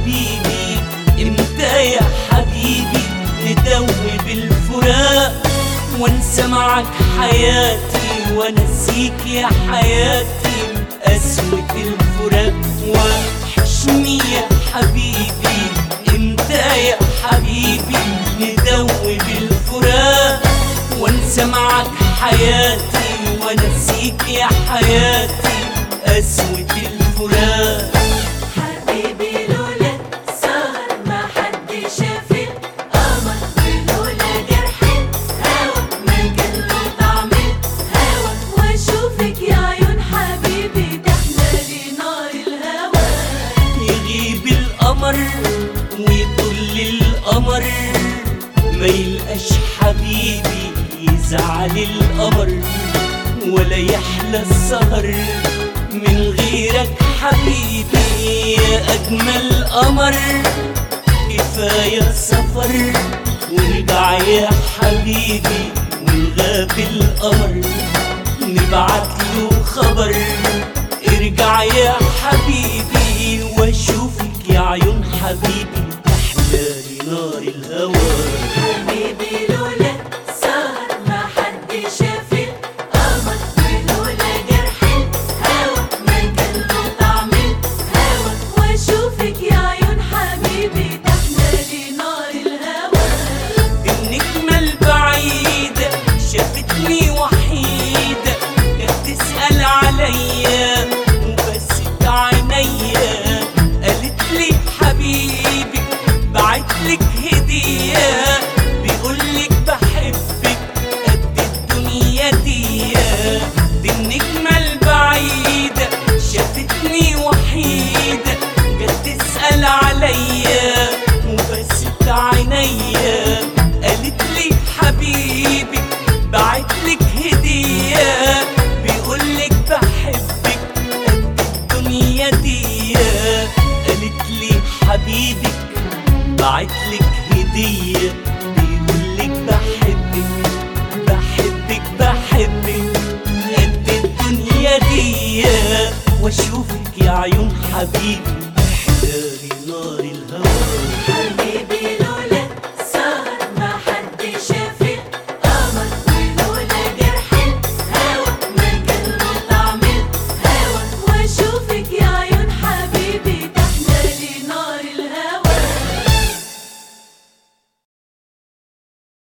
حبيبي امتى يا حبيبي ندوب الفراق وانسى معك حياتي وانسيك يا حياتي قسوة الفراق وحشني يا حبيبي امتى يا حبيبي ندوب الفراق وانسى معك حياتي وانسيك يا حياتي قسوة الفراق حبيبي لولا سهر ما حد شاف القمر ولولا جرح الهوى ما كان له طعم الهوى واشوفك يا عيون حبيبي تحلى نار الهوى يغيب القمر ويطل القمر ما يلقاش حبيبي يزعل القمر ولا يحلى السهر من غيرك حبيبي يا أجمل قمر كفاية سفر ونرجع يا حبيبي ونغاب القمر نبعت له خبر ارجع يا حبيبي واشوفك يا عيون حبيبي تحلالي نار الهوى حبيبي لولا سهر ما حد شاف القمر ولولا جرح الهوى ما كان له طعم الهوى واشوفك يا عيون حبيبي تحلى نار الهوى النجمة البعيدة شافتني وحيدة كانت تسأل عليا وبست عينيا قالت لي حبيبي بعتلك هدية بيقولك بحبك قد الدنيا دي دي النجمة البعيدة شافتني وحيدة جت تسأل عليا وبست عينيا قالت لي حبيبي بعتلك هدية بيقولك بحبك قد الدنيا دي قالت لي حبيبك بعتلك هدية بيقولك بحبك بحبك بحبك قد الدنيا دي واشوفك يا عيون حبيبي